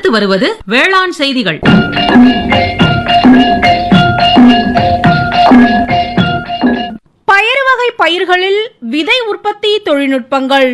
அடுத்து வருவது வேளாண் செய்திகள் பயறு வகை பயிர்களில் விதை உற்பத்தி தொழில்நுட்பங்கள்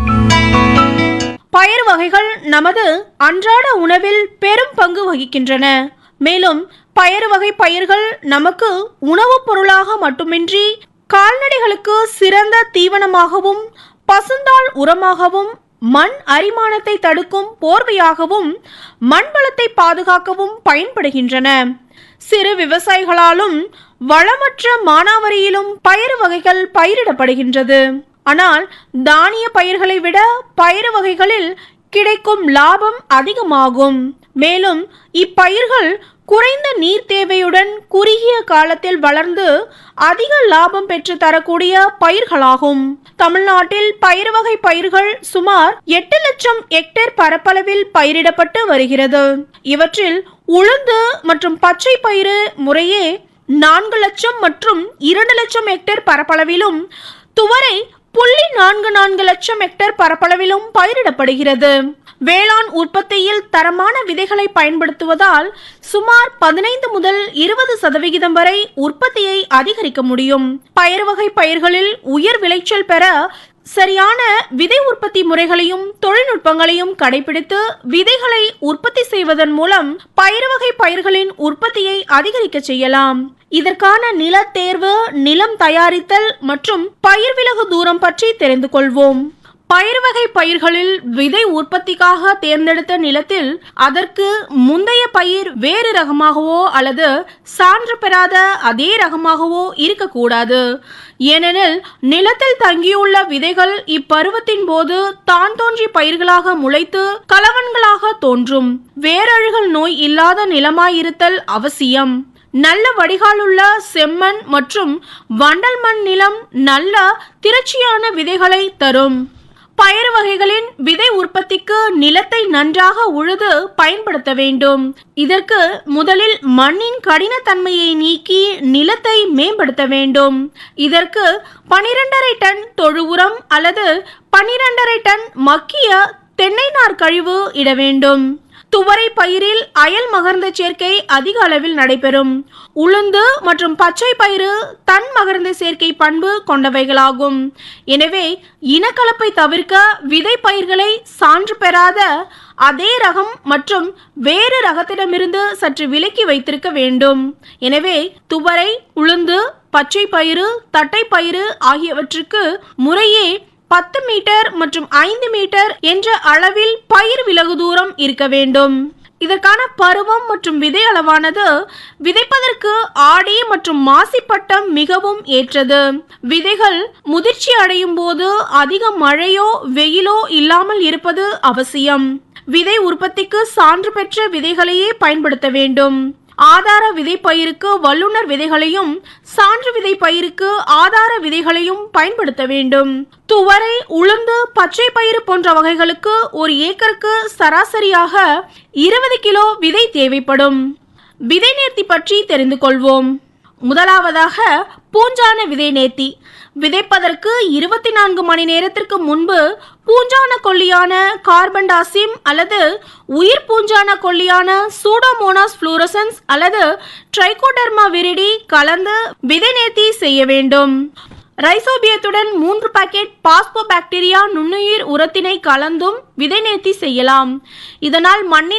பயறு வகைகள் நமது அன்றாட உணவில் பெரும் பங்கு வகிக்கின்றன மேலும் பயறு வகை பயிர்கள் நமக்கு உணவுப் பொருளாக மட்டுமின்றி கால்நடைகளுக்கு சிறந்த தீவனமாகவும் பசுந்தாள் உரமாகவும் மண் அரிமானத்தை தடுக்கும் போர்வையாகவும் மண் வளத்தை பாதுகாக்கவும் பயன்படுகின்றன சிறு விவசாயிகளாலும் வளமற்ற மானாவரியிலும் பயறு வகைகள் பயிரிடப்படுகின்றது ஆனால் தானிய பயிர்களை விட பயறு வகைகளில் கிடைக்கும் லாபம் அதிகமாகும் மேலும் இப்பயிர்கள் குறைந்த நீர் தேவையுடன் குறுகிய காலத்தில் வளர்ந்து அதிக லாபம் பெற்று தரக்கூடிய பயிர்களாகும் தமிழ்நாட்டில் பயிர் வகை பயிர்கள் சுமார் எட்டு லட்சம் ஹெக்டேர் பரப்பளவில் பயிரிடப்பட்டு வருகிறது இவற்றில் உளுந்து மற்றும் பச்சை பயிறு முறையே நான்கு லட்சம் மற்றும் இரண்டு லட்சம் ஹெக்டேர் பரப்பளவிலும் துவரை புள்ளி நான்கு நான்கு லட்சம் ஹெக்டேர் பரப்பளவிலும் பயிரிடப்படுகிறது வேளாண் உற்பத்தியில் தரமான விதைகளை பயன்படுத்துவதால் சுமார் பதினைந்து முதல் இருபது சதவிகிதம் வரை உற்பத்தியை அதிகரிக்க முடியும் பயிர் வகை பயிர்களில் உயர் விளைச்சல் பெற சரியான விதை உற்பத்தி முறைகளையும் தொழில்நுட்பங்களையும் கடைபிடித்து விதைகளை உற்பத்தி செய்வதன் மூலம் பயிர் வகை பயிர்களின் உற்பத்தியை அதிகரிக்க செய்யலாம் இதற்கான நில தேர்வு நிலம் தயாரித்தல் மற்றும் பயிர் விலகு தூரம் பற்றி தெரிந்து கொள்வோம் பயிர் வகை பயிர்களில் விதை உற்பத்திக்காக தேர்ந்தெடுத்த நிலத்தில் அதற்கு முந்தைய பயிர் வேறு ரகமாகவோ அல்லது சான்று பெறாத அதே ரகமாகவோ இருக்கக்கூடாது ஏனெனில் நிலத்தில் தங்கியுள்ள விதைகள் இப்பருவத்தின் போது தான் தோன்றி பயிர்களாக முளைத்து கலவன்களாக தோன்றும் வேரழுகல் நோய் இல்லாத நிலமாயிருத்தல் அவசியம் நல்ல வடிகாலுள்ள செம்மண் மற்றும் வண்டல் மண் நிலம் நல்ல திரட்சியான விதைகளை தரும் பயறு வகைகளின் விதை உற்பத்திக்கு நிலத்தை நன்றாக உழுது பயன்படுத்த வேண்டும் இதற்கு முதலில் மண்ணின் கடினத்தன்மையை நீக்கி நிலத்தை மேம்படுத்த வேண்டும் இதற்கு பனிரெண்டரை டன் தொழு உரம் அல்லது பனிரெண்டரை டன் மக்கிய தென்னை நார் கழிவு இட வேண்டும் துவரை பயிரில் அயல் மகர்ந்த சேர்க்கை அதிக அளவில் நடைபெறும் உளுந்து மற்றும் பச்சை பயிறு தன் மகர்ந்த சேர்க்கை பண்பு கொண்டவைகளாகும் எனவே இனக்கலப்பை தவிர்க்க விதை பயிர்களை சான்று பெறாத அதே ரகம் மற்றும் வேறு ரகத்திடமிருந்து சற்று விலக்கி வைத்திருக்க வேண்டும் எனவே துவரை உளுந்து பச்சை பயிறு தட்டை பயிறு ஆகியவற்றுக்கு முறையே பத்து மீட்டர் மற்றும் ஐந்து மீட்டர் என்ற அளவில் பயிர் விலகு தூரம் இருக்க வேண்டும் இதற்கான பருவம் மற்றும் விதை அளவானது விதைப்பதற்கு ஆடி மற்றும் மாசி பட்டம் மிகவும் ஏற்றது விதைகள் முதிர்ச்சி அடையும் போது அதிக மழையோ வெயிலோ இல்லாமல் இருப்பது அவசியம் விதை உற்பத்திக்கு சான்று பெற்ற விதைகளையே பயன்படுத்த வேண்டும் ஆதார விதை பயிருக்கு வல்லுநர் விதைகளையும் சான்று விதை பயிருக்கு ஆதார விதைகளையும் பயன்படுத்த வேண்டும் துவரை உளுந்து பச்சை பயிறு போன்ற வகைகளுக்கு ஒரு ஏக்கருக்கு சராசரியாக இருபது கிலோ விதை தேவைப்படும் விதை நேர்த்தி பற்றி தெரிந்து கொள்வோம் முதலாவதாக பூஞ்சான விதை நேர்த்தி விதைப்பதற்கு இருபத்தி நான்கு மணி நேரத்திற்கு முன்பு பூஞ்சான கொல்லியான கார்பன்டாசிம் அல்லது உயிர் பூஞ்சான கொல்லியான சூடோமோனாஸ் ஃப்ளூரசன்ஸ் அல்லது ட்ரைகோடர்மா விரிடி கலந்து விதை நேர்த்தி செய்ய வேண்டும் ரைசோபியத்துடன் மூன்று பாக்கெட் பாஸ்போ பாக்டீரியா நுண்ணுயிர் உரத்தினை கலந்தும் விதை நேர்த்தி செய்யலாம் இதனால் மண்ணின்